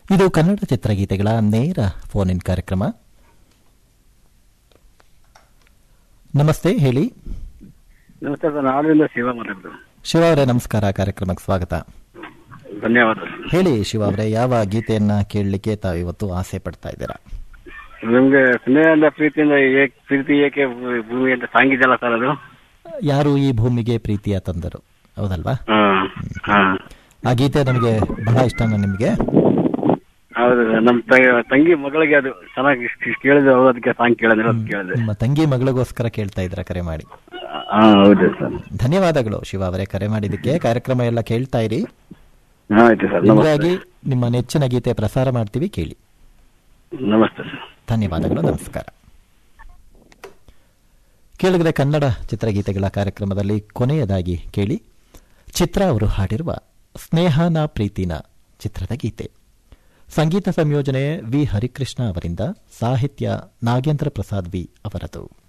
ಇದು ಕನ್ನಡ ಚಿತ್ರಗೀತೆಗಳ ನೇರ ಫೋನ್ ಇನ್ ಕಾರ್ಯಕ್ರಮ ನಮಸ್ತೆ ಹೇಳಿ ನಮಸ್ತೆ ಸರ್ ನಾಡಿನಿಂದ ಶಿವ ಮಾತಾಡ್ತು ಶಿವ ಅವರೇ ನಮಸ್ಕಾರ ಕಾರ್ಯಕ್ರಮಕ್ಕೆ ಸ್ವಾಗತ ಧನ್ಯವಾದ ಹೇಳಿ ಶಿವ ಅವರೇ ಯಾವ ಗೀತೆಯನ್ನ ಕೇಳಲಿಕ್ಕೆ ತಾವು ಇವತ್ತು ಆಸೆ ಪಡ್ತಾ ಇದ್ದೀರಾ ನಿಮ್ಗೆ ಸ್ನೇಹದಿಂದ ಪ್ರೀತಿಯಿಂದ ಏಕ್- ಪ್ರೀತಿ ಏಕೆ ಭೂ- ಭೂಮಿ ಅಂತ ಸಾಂಗಿದೆಯಲ್ಲ ಸರ್ ಅದು ಯಾರು ಈ ಭೂಮಿಗೆ ಪ್ರೀತಿಯ ತಂದರು ಹೌದಲ್ವಾ ಹಾ ಹಾ ಆ ಗೀತೆ ನಮಗೆ ಬಹಳ ಇಷ್ಟನಾ ನಿಮಗೆ ಹೌದು ಸರ್ ನಮ್ಮ ತ- ತಂಗಿ ಮಗಳಿಗೆ ಅದು ಚೆನ್ನಾಗಿ ಕೇಳಿದ್ರೆ ಅವ್ರು ಅದಕ್ಕೆ ಸಾಂಗ್ ಕೇಳಿದ್ರೆ ಅದು ಕೇಳಿದೆ ನಿಮ್ಮ ತಂಗಿ ಮಗಳಿಗೋಸ್ಕರ ಕೇಳ್ತಾ ಇದ್ರ ಕರೆ ಮಾಡಿ ಹಾ ಹೌದು ಸರ್ ಧನ್ಯವಾದಗಳು ಶಿವ ಅವರೇ ಕರೆ ಮಾಡಿದ್ದಕ್ಕೆ ಕಾರ್ಯಕ್ರಮ ಎಲ್ಲ ಕೇಳ್ತಾ ಇರಿ ಹಾ ಆಯ್ತು ಸರ್ ನಮಸ್ತೆ ನಿಮಗಾಗಿ ನಿಮ್ಮ ನೆಚ್ಚಿನ ಗೀತೆ ಪ್ರಸಾರ ಮಾಡ್ತೀವಿ ಕೇಳಿ ನಮಸ್ತೆ ಸರ್ ಧನ್ಯವಾದಗಳು ನಮಸ್ಕಾರ ಕೇಳಿದ್ರೆ ಕನ್ನಡ ಚಿತ್ರಗೀತೆಗಳ ಕಾರ್ಯಕ್ರಮದಲ್ಲಿ ಕೊನೆಯದಾಗಿ ಕೇಳಿ ಚಿತ್ರ ಅವರು ಹಾಡಿರುವ ಸ್ನೇಹನ ಪ್ರೀತಿನ ಚಿತ್ರದ ಗೀತೆ ಸಂಗೀತ ಸಂಯೋಜನೆ ವಿ ಹರಿಕೃಷ್ಣ ಅವರಿಂದ ಸಾಹಿತ್ಯ ನಾಗೇಂದ್ರ ಪ್ರಸಾದ್ ವಿ ಅವರದು